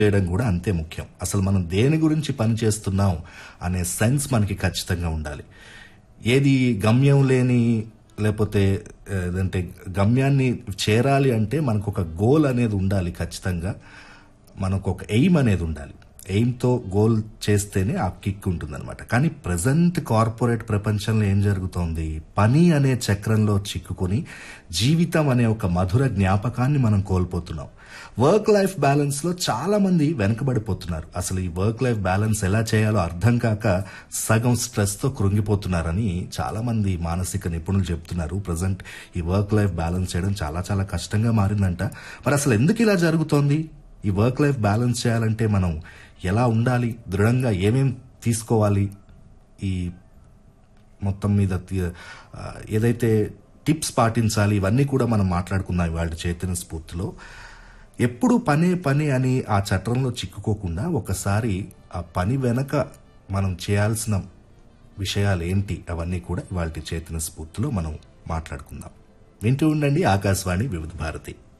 చేయడం కూడా అంతే ముఖ్యం అసలు మనం దేని గురించి పని చేస్తున్నాం అనే సెన్స్ మనకి ఖచ్చితంగా ఉండాలి ఏది గమ్యం లేని లేకపోతే ఏదంటే గమ్యాన్ని చేరాలి అంటే మనకు ఒక గోల్ అనేది ఉండాలి ఖచ్చితంగా మనకు ఒక ఎయిమ్ అనేది ఉండాలి ఎయిమ్తో గోల్ చేస్తేనే ఆ కిక్ ఉంటుందన్నమాట కానీ ప్రజెంట్ కార్పొరేట్ ప్రపంచంలో ఏం జరుగుతోంది పని అనే చక్రంలో చిక్కుకొని జీవితం అనే ఒక మధుర జ్ఞాపకాన్ని మనం కోల్పోతున్నాం వర్క్ లైఫ్ బ్యాలెన్స్ లో చాలా మంది వెనకబడిపోతున్నారు అసలు ఈ వర్క్ లైఫ్ బ్యాలెన్స్ ఎలా చేయాలో అర్థం కాక సగం స్ట్రెస్ తో కృంగిపోతున్నారని చాలా మంది మానసిక నిపుణులు చెప్తున్నారు ప్రజెంట్ ఈ వర్క్ లైఫ్ బ్యాలెన్స్ చేయడం చాలా చాలా కష్టంగా మారిందంట మరి అసలు ఎందుకు ఇలా జరుగుతోంది ఈ వర్క్ లైఫ్ బ్యాలెన్స్ చేయాలంటే మనం ఎలా ఉండాలి దృఢంగా ఏమేం తీసుకోవాలి ఈ మొత్తం మీద తీ- ఆ, ఏదైతే టిప్స్ పాటించాలి ఇవన్నీ కూడా మనం మాట్లాడుకుందాం ఇవాళ చైతన్య స్ఫూర్తిలో ఎప్పుడు పనే పని అని ఆ చట్రంలో చిక్కుకోకుండా ఒకసారి ఆ పని వెనక మనం చేయాల్సిన విషయాలు ఏంటి అవన్నీ కూడా ఇవాళ చైతన్య స్ఫూర్తిలో మనం మాట్లాడుకుందాం వింటూ ఉండండి ఆకాశవాణి వివిధ భారతి